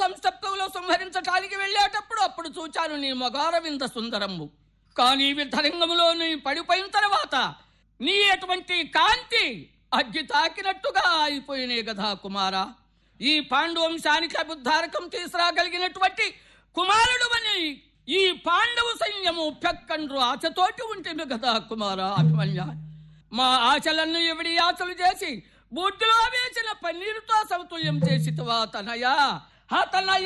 సంస్థప్తంలో సంహరించటానికి వెళ్ళేటప్పుడు అప్పుడు చూచాను నీ మొగారవింద సుందరము కానీ యుద్ధరంగంలో నీ పడిపోయిన తర్వాత నీ అటువంటి కాంతి అగ్గి తాకినట్టుగా అయిపోయినాయి కదా కుమారా ఈ పాండు వంశానికి అబుద్ధారకం తీసుకురాగలిగినటువంటి కుమారుడు అని ఈ పాండవ సైన్యము పెక్కండ్రు ఆశతోటి ఉంటుంది కదా కుమారా అభిమన్య మా ఆశలను ఎవడి ఆశలు చేసి బుడ్డులో వేసిన పన్నీరుతో సమతుల్యం చేసి తనయా ఆ తనయ